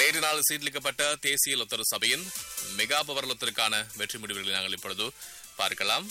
நேற்று நாள் சீர்லிக்கப்பட்ட தேசிய லொத்தர சபையின் மெகா பவர் லொத்தருக்கான வெற்றி முடிவுகளை நாங்கள் இப்பொழுது பார்க்கலாம்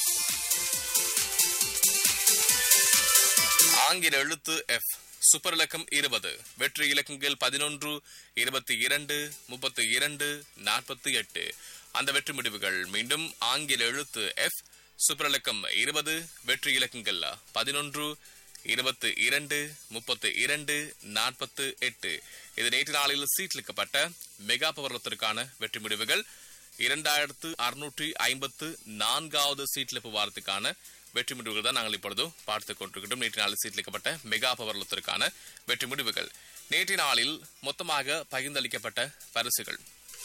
ஆங்கில எழுத்து எஃப் சூப்பர் இலக்கம் இருபது வெற்றி இலக்கங்கள் பதினொன்று இருபத்தி இரண்டு முப்பத்தி இரண்டு நாற்பத்தி எட்டு அந்த வெற்றி முடிவுகள் மீண்டும் ஆங்கில எழுத்து எஃப் சூப்பர் இலக்கம் இருபது வெற்றி இலக்கங்கள் பதினொன்று இருபத்தி இரண்டு முப்பத்தி இரண்டு நாற்பத்து எட்டு இது நேற்று நாளில் சீட்லிக்கப்பட்ட மெகா பவர்லத்திற்கான வெற்றி முடிவுகள் இரண்டாயிரத்து அறுநூற்றி ஐம்பத்து நான்காவது சீட்லிப்பு வாரத்துக்கான வெற்றி முடிவுகள் தான் நாங்கள் இப்பொழுது பார்த்துக் கொண்டிருக்கிறோம் நேற்று நாளில் சீட்லிக்கப்பட்ட மெகா பவர்லத்திற்கான வெற்றி முடிவுகள் நேற்று நாளில் மொத்தமாக பகிர்ந்தளிக்கப்பட்ட பரிசுகள்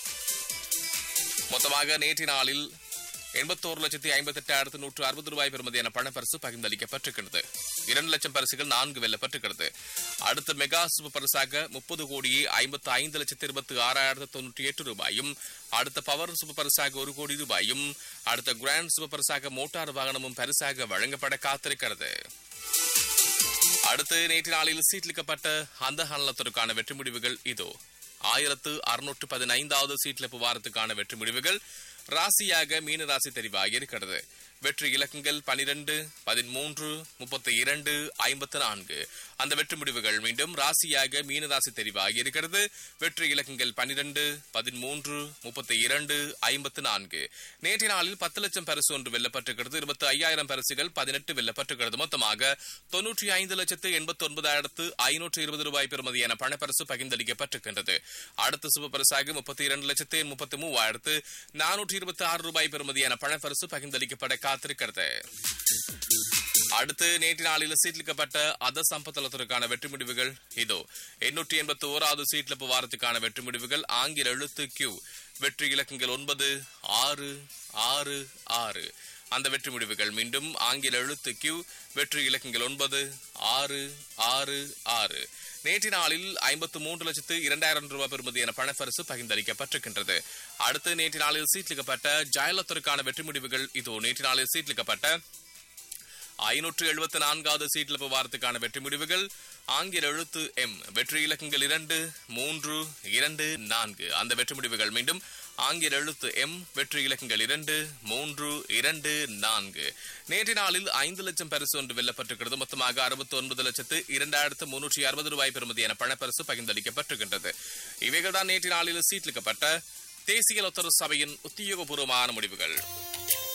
மொத்தமாக நேற்று நாளில் எண்பத்தோரு லட்சத்தி ஐம்பத்தி எட்டாயிரத்து நூற்று அறுபது ரூபாய் பெறுமதியான பணப்பரிசு பகிர்ந்தளிக்கப்பட்டிருக்கிறது இரண்டு லட்சம் பரிசுகள் நான்கு வெல்லப்பட்டிருக்கிறது அடுத்த மெகா சூப்பர் பரிசாக முப்பது கோடியே ஐம்பத்து ஐந்து லட்சத்தி இருபத்தி ஆறாயிரத்து தொண்ணூற்றி எட்டு ரூபாயும் அடுத்த பவர் சூப்பர் பரிசாக ஒரு கோடி ரூபாயும் அடுத்த கிராண்ட் சூப்பர் பரிசாக மோட்டார் வாகனமும் பரிசாக வழங்கப்பட காத்திருக்கிறது அடுத்து நேற்று நாளில் சீட்லிக்கப்பட்ட அந்த ஹனலத்திற்கான வெற்றி முடிவுகள் இதோ ஆயிரத்து அறுநூற்று பதினைந்தாவது சீட்லிப்பு வாரத்துக்கான வெற்றி முடிவுகள் ராசியாக மீன ராசி தெரிவாகி இருக்கிறது வெற்றி இலக்கங்கள் பனிரெண்டு பதிமூன்று முப்பத்தி இரண்டு ஐம்பத்தி நான்கு அந்த வெற்றி முடிவுகள் மீண்டும் ராசியாக மீன ராசி தெரிவாகி இருக்கிறது வெற்றி இலக்கங்கள் பனிரெண்டு பதிமூன்று முப்பத்தி இரண்டு ஐம்பத்தி நான்கு நேற்று நாளில் பத்து லட்சம் பரிசு ஒன்று வெல்லப்பட்டிருக்கிறது இருபத்தி ஐயாயிரம் பரிசுகள் பதினெட்டு வெல்லப்பட்டிருக்கிறது மொத்தமாக தொன்னூற்றி ஐந்து லட்சத்து எண்பத்தி ஒன்பதாயிரத்து ஐநூற்று இருபது ரூபாய் பெறுமதியான பணப்பரிசு பகிர்ந்தளிக்கப்பட்டிருக்கின்றது அடுத்த சுப பரிசாக முப்பத்தி இரண்டு லட்சத்து முப்பத்தி மூவாயிரத்து நானூற்றி இருபத்தி ஆறு ரூபாய் பெறுமதியான பணப்பரிசு பகிர்ந்தளிக்கப்பட காத்திருக்கிறது அடுத்து நேற்று நாளில் சீட்லிக்கப்பட்ட அத சம்பத்தலத்திற்கான வெற்றி முடிவுகள் இதோ எண்ணூற்றி எண்பத்தி ஓராவது சீட்லப்பு வாரத்துக்கான வெற்றி முடிவுகள் ஆங்கில எழுத்து கியூ வெற்றி இலக்கங்கள் ஒன்பது ஆறு ஆறு ஆறு அந்த வெற்றி முடிவுகள் மீண்டும் ஆங்கில எழுத்து கியூ வெற்றி இலக்கங்கள் ஒன்பது ஆறு ஆறு ஆறு நேற்று நாளில் ஐம்பத்து மூன்று லட்சத்து இரண்டாயிரம் ரூபாய் பெறுமதியான பணப்பரிசு பகிர்ந்தளிக்கப்பட்டிருக்கின்றது அடுத்து நேற்று நாளில் சீட்லிக்கப்பட்ட ஜெயலலிதாவுக்கான வெற்றி முடிவுகள் இதோ நேற்று நாளில் சீட்லிக்கப்பட்ட ஐநூற்று எழுபத்தி நான்காவது சீட்லப்பு வாரத்துக்கான வெற்றி முடிவுகள் ஆங்கில எழுத்து எம் வெற்றி இலக்கங்கள் இரண்டு மூன்று இரண்டு நான்கு அந்த வெற்றி முடிவுகள் மீண்டும் ஆங்கில எழுத்து எம் வெற்றி இலக்கங்கள் இரண்டு மூன்று இரண்டு நான்கு நேற்று நாளில் ஐந்து லட்சம் பரிசு ஒன்று வெல்லப்பட்டிருக்கிறது மொத்தமாக அறுபத்தி ஒன்பது லட்சத்து இரண்டாயிரத்து முன்னூற்றி அறுபது ரூபாய் பெறுமதியான பணப்பரிசு பகிர்ந்தளிக்கப்பட்டிருக்கின்றது இவைகள் தான் நேற்று நாளில் சீட்லிக்கப்பட்ட தேசிய லொத்தர சபையின் உத்தியோகபூர்வமான முடிவுகள்